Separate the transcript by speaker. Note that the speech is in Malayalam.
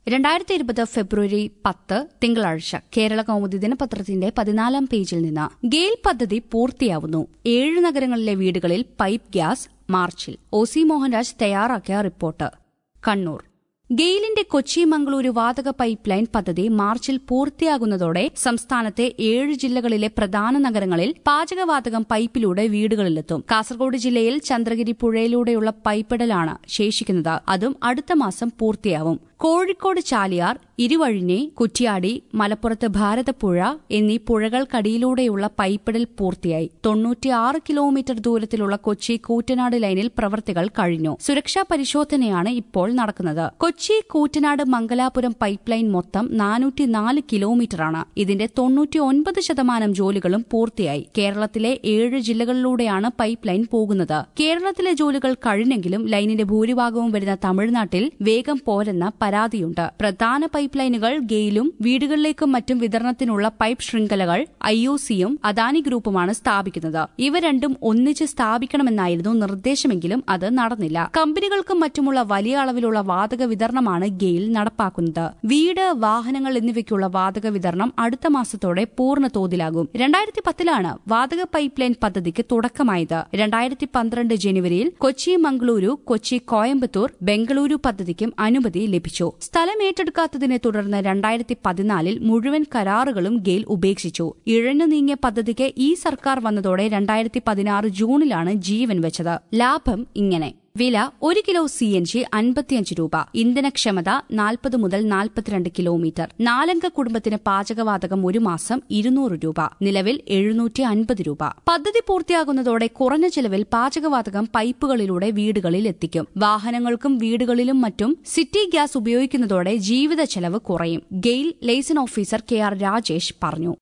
Speaker 1: രണ്ടായിരത്തി ഇരുപത് ഫെബ്രുവരി പത്ത് തിങ്കളാഴ്ച കേരള കൗമുദി ദിനപത്രത്തിന്റെ പതിനാലാം പേജിൽ നിന്ന് ഗെയിൽ പദ്ധതി പൂർത്തിയാവുന്നു ഏഴ് നഗരങ്ങളിലെ വീടുകളിൽ പൈപ്പ് ഗ്യാസ് മാർച്ചിൽ ഒ സി മോഹൻരാജ് തയ്യാറാക്കിയ റിപ്പോർട്ട് കണ്ണൂർ ഗെയിലിന്റെ കൊച്ചി മംഗളൂരു വാതക പൈപ്പ് ലൈൻ പദ്ധതി മാർച്ചിൽ പൂർത്തിയാകുന്നതോടെ സംസ്ഥാനത്തെ ഏഴ് ജില്ലകളിലെ പ്രധാന നഗരങ്ങളിൽ പാചകവാതകം പൈപ്പിലൂടെ വീടുകളിലെത്തും കാസർഗോഡ് ജില്ലയിൽ ചന്ദ്രഗിരി പുഴയിലൂടെയുള്ള പൈപ്പിടലാണ് ശേഷിക്കുന്നത് അതും അടുത്ത മാസം പൂർത്തിയാവും കോഴിക്കോട് ചാലിയാർ ഇരുവഴിഞ്ഞി കുറ്റ്യാടി മലപ്പുറത്ത് ഭാരതപ്പുഴ എന്നീ പുഴകൾക്കടിയിലൂടെയുള്ള പൈപ്പിടൽ പൂർത്തിയായി തൊണ്ണൂറ്റിയാറ് കിലോമീറ്റർ ദൂരത്തിലുള്ള കൊച്ചി കൂറ്റനാട് ലൈനിൽ പ്രവർത്തികൾ കഴിഞ്ഞു സുരക്ഷാ പരിശോധനയാണ് ഇപ്പോൾ നടക്കുന്നത് കൊച്ചി കൂറ്റനാട് മംഗലാപുരം പൈപ്പ് ലൈൻ മൊത്തം നാനൂറ്റിനാല് കിലോമീറ്ററാണ് ഇതിന്റെ തൊണ്ണൂറ്റിയൊൻപത് ശതമാനം ജോലികളും പൂർത്തിയായി കേരളത്തിലെ ഏഴ് ജില്ലകളിലൂടെയാണ് പൈപ്പ് ലൈൻ പോകുന്നത് കേരളത്തിലെ ജോലികൾ കഴിഞ്ഞെങ്കിലും ലൈനിന്റെ ഭൂരിഭാഗവും വരുന്ന തമിഴ്നാട്ടിൽ വേഗം പോരെന്ന പരാതിയുണ്ട് പ്രധാന പൈപ്പ് ലൈനുകൾ ഗെയിലും വീടുകളിലേക്കും മറ്റും വിതരണത്തിനുള്ള പൈപ്പ് ശൃംഖലകൾ ഐ ഒ സിയും അദാനി ഗ്രൂപ്പുമാണ് സ്ഥാപിക്കുന്നത് ഇവ രണ്ടും ഒന്നിച്ച് സ്ഥാപിക്കണമെന്നായിരുന്നു നിർദ്ദേശമെങ്കിലും അത് നടന്നില്ല കമ്പനികൾക്കും മറ്റുമുള്ള വലിയ അളവിലുള്ള വാതക വിതരണമാണ് ഗെയിൽ നടപ്പാക്കുന്നത് വീട് വാഹനങ്ങൾ എന്നിവയ്ക്കുള്ള വാതക വിതരണം അടുത്ത മാസത്തോടെ പൂർണ്ണ തോതിലാകും രണ്ടായിരത്തി പത്തിലാണ് വാതക പൈപ്പ് ലൈൻ പദ്ധതിക്ക് തുടക്കമായത് രണ്ടായിരത്തി പന്ത്രണ്ട് ജനുവരിയിൽ കൊച്ചി മംഗളൂരു കൊച്ചി കോയമ്പത്തൂർ ബംഗളൂരു പദ്ധതിക്കും അനുമതി ലഭിച്ചു സ്ഥലം ഏറ്റെടുക്കാത്തതിനെ തുടർന്ന് രണ്ടായിരത്തി പതിനാലിൽ മുഴുവൻ കരാറുകളും ഗെയിൽ ഉപേക്ഷിച്ചു ഇഴഞ്ഞു നീങ്ങിയ പദ്ധതിക്ക് ഈ സർക്കാർ വന്നതോടെ രണ്ടായിരത്തി പതിനാറ് ജൂണിലാണ് ജീവൻ വെച്ചത് ലാഭം ഇങ്ങനെ വില ഒരു കിലോ സി എൻ ജി അൻപത്തിയഞ്ച് രൂപ ഇന്ധനക്ഷമത നാൽപ്പത് മുതൽ നാൽപ്പത്തിരണ്ട് കിലോമീറ്റർ നാലംഗ കുടുംബത്തിന് പാചകവാതകം ഒരു മാസം ഇരുന്നൂറ് രൂപ നിലവിൽ എഴുന്നൂറ്റി അൻപത് രൂപ പദ്ധതി പൂർത്തിയാകുന്നതോടെ കുറഞ്ഞ ചിലവിൽ പാചകവാതകം പൈപ്പുകളിലൂടെ വീടുകളിൽ എത്തിക്കും വാഹനങ്ങൾക്കും വീടുകളിലും മറ്റും സിറ്റി ഗ്യാസ് ഉപയോഗിക്കുന്നതോടെ ജീവിത ചെലവ് കുറയും GAIL liaison officer K R Rajesh പറഞ്ഞു